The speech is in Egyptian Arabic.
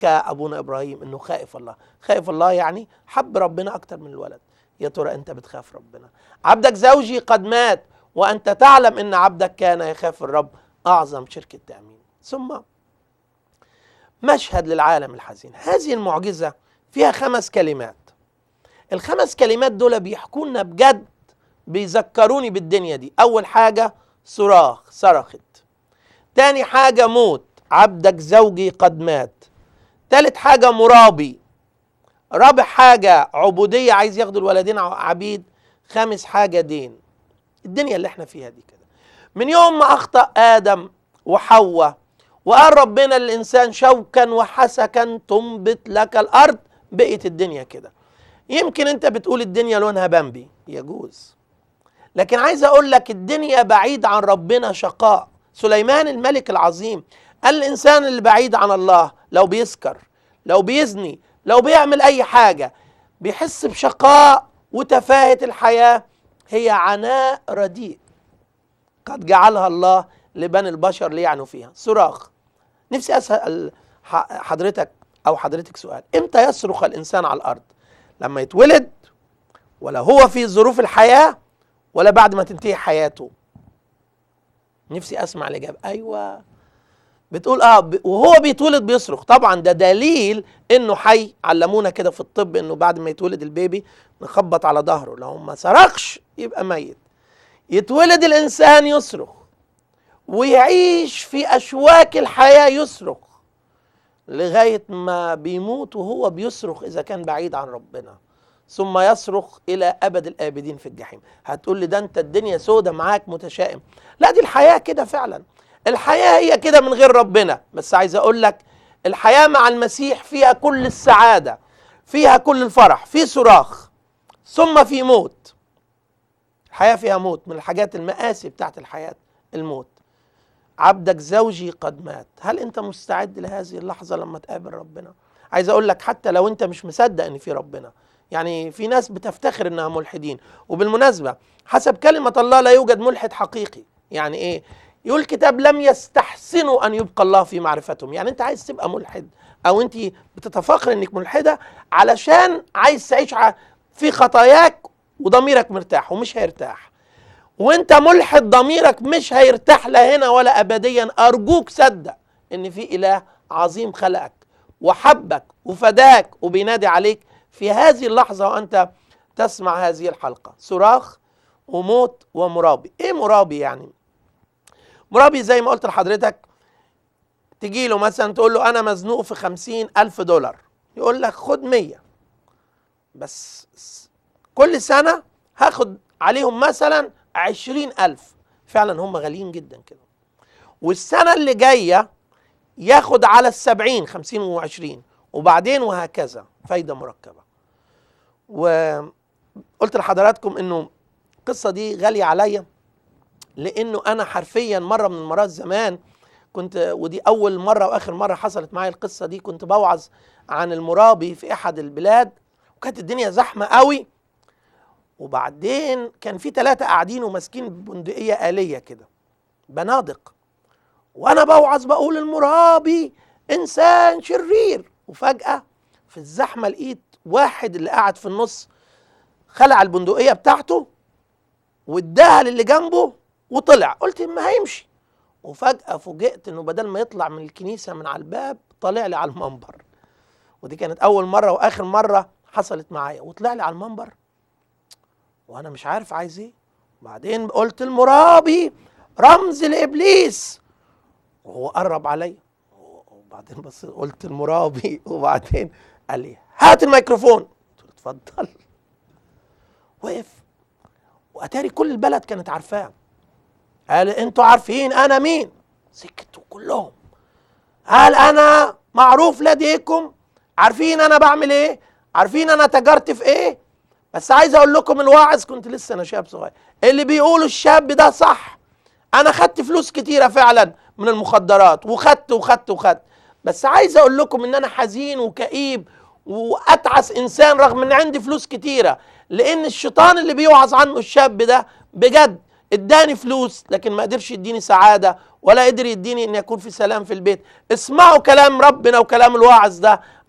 كابونا ابراهيم انه خائف الله خائف الله يعني حب ربنا اكتر من الولد يا ترى انت بتخاف ربنا عبدك زوجي قد مات وانت تعلم ان عبدك كان يخاف الرب اعظم شركه تامين ثم مشهد للعالم الحزين هذه المعجزه فيها خمس كلمات الخمس كلمات دول بيحكوا لنا بجد بيذكروني بالدنيا دي اول حاجه صراخ صرخت تاني حاجه موت عبدك زوجي قد مات تالت حاجه مرابي رابع حاجه عبوديه عايز ياخدوا الولدين عبيد خامس حاجه دين الدنيا اللي احنا فيها دي كده من يوم ما اخطا ادم وحواء وقال ربنا للانسان شوكا وحسكا تنبت لك الارض بقت الدنيا كده يمكن انت بتقول الدنيا لونها بامبي يجوز لكن عايز اقول لك الدنيا بعيد عن ربنا شقاء سليمان الملك العظيم قال الانسان اللي بعيد عن الله لو بيسكر لو بيزني لو بيعمل اي حاجه بيحس بشقاء وتفاهه الحياه هي عناء رديء قد جعلها الله لبني البشر ليعنوا فيها صراخ نفسي اسال حضرتك او حضرتك سؤال امتى يصرخ الانسان على الارض لما يتولد ولا هو في ظروف الحياه ولا بعد ما تنتهي حياته نفسي اسمع الاجابه ايوه بتقول اه ب... وهو بيتولد بيصرخ طبعا ده دليل انه حي علمونا كده في الطب انه بعد ما يتولد البيبي نخبط على ظهره لو ما صرخش يبقى ميت يتولد الانسان يصرخ ويعيش في اشواك الحياه يصرخ لغايه ما بيموت وهو بيصرخ اذا كان بعيد عن ربنا ثم يصرخ الى ابد الابدين في الجحيم هتقول لي ده انت الدنيا سودة معاك متشائم لا دي الحياه كده فعلا الحياه هي كده من غير ربنا بس عايز اقول لك الحياه مع المسيح فيها كل السعاده فيها كل الفرح في صراخ ثم في موت الحياه فيها موت من الحاجات المآسي بتاعت الحياه الموت عبدك زوجي قد مات هل انت مستعد لهذه اللحظه لما تقابل ربنا عايز اقول لك حتى لو انت مش مصدق ان في ربنا يعني في ناس بتفتخر انها ملحدين وبالمناسبه حسب كلمه الله لا يوجد ملحد حقيقي يعني ايه يقول الكتاب لم يستحسنوا ان يبقى الله في معرفتهم يعني انت عايز تبقى ملحد او انت بتتفاخر انك ملحده علشان عايز تعيش في خطاياك وضميرك مرتاح ومش هيرتاح وانت ملحد ضميرك مش هيرتاح لا هنا ولا ابديا ارجوك صدق ان في اله عظيم خلقك وحبك وفداك وبينادي عليك في هذه اللحظه وانت تسمع هذه الحلقه صراخ وموت ومرابي ايه مرابي يعني مرابي زي ما قلت لحضرتك تجي له مثلا تقول له انا مزنوق في خمسين الف دولار يقول لك خد مية بس كل سنة هاخد عليهم مثلا عشرين ألف فعلا هم غاليين جدا كده والسنة اللي جاية ياخد على السبعين خمسين وعشرين وبعدين وهكذا فايدة مركبة وقلت لحضراتكم انه القصة دي غالية عليا لانه انا حرفيا مرة من المرات زمان كنت ودي اول مرة واخر مرة حصلت معايا القصة دي كنت بوعظ عن المرابي في احد البلاد وكانت الدنيا زحمة قوي وبعدين كان في ثلاثة قاعدين وماسكين بندقية آلية كده بنادق وأنا بوعظ بقول المرابي إنسان شرير وفجأة في الزحمة لقيت واحد اللي قاعد في النص خلع البندقية بتاعته واداها للي جنبه وطلع قلت ما هيمشي وفجأة فوجئت إنه بدل ما يطلع من الكنيسة من على الباب طالع لي على المنبر ودي كانت أول مرة وآخر مرة حصلت معايا وطلع لي على المنبر وانا مش عارف عايز ايه بعدين قلت المرابي رمز لابليس وهو قرب عليا وبعدين بس قلت المرابي وبعدين قال لي هات الميكروفون قلت له اتفضل وقف واتاري كل البلد كانت عارفاه قال انتوا عارفين انا مين سكتوا كلهم قال انا معروف لديكم عارفين انا بعمل ايه عارفين انا تجرت في ايه بس عايز اقول لكم الواعظ كنت لسه انا شاب صغير اللي بيقولوا الشاب ده صح انا خدت فلوس كتيره فعلا من المخدرات وخدت وخدت وخدت بس عايز اقول لكم ان انا حزين وكئيب واتعس انسان رغم ان عندي فلوس كتيره لان الشيطان اللي بيوعظ عنه الشاب ده بجد اداني فلوس لكن ما قدرش يديني سعاده ولا قدر يديني ان يكون في سلام في البيت اسمعوا كلام ربنا وكلام الواعظ ده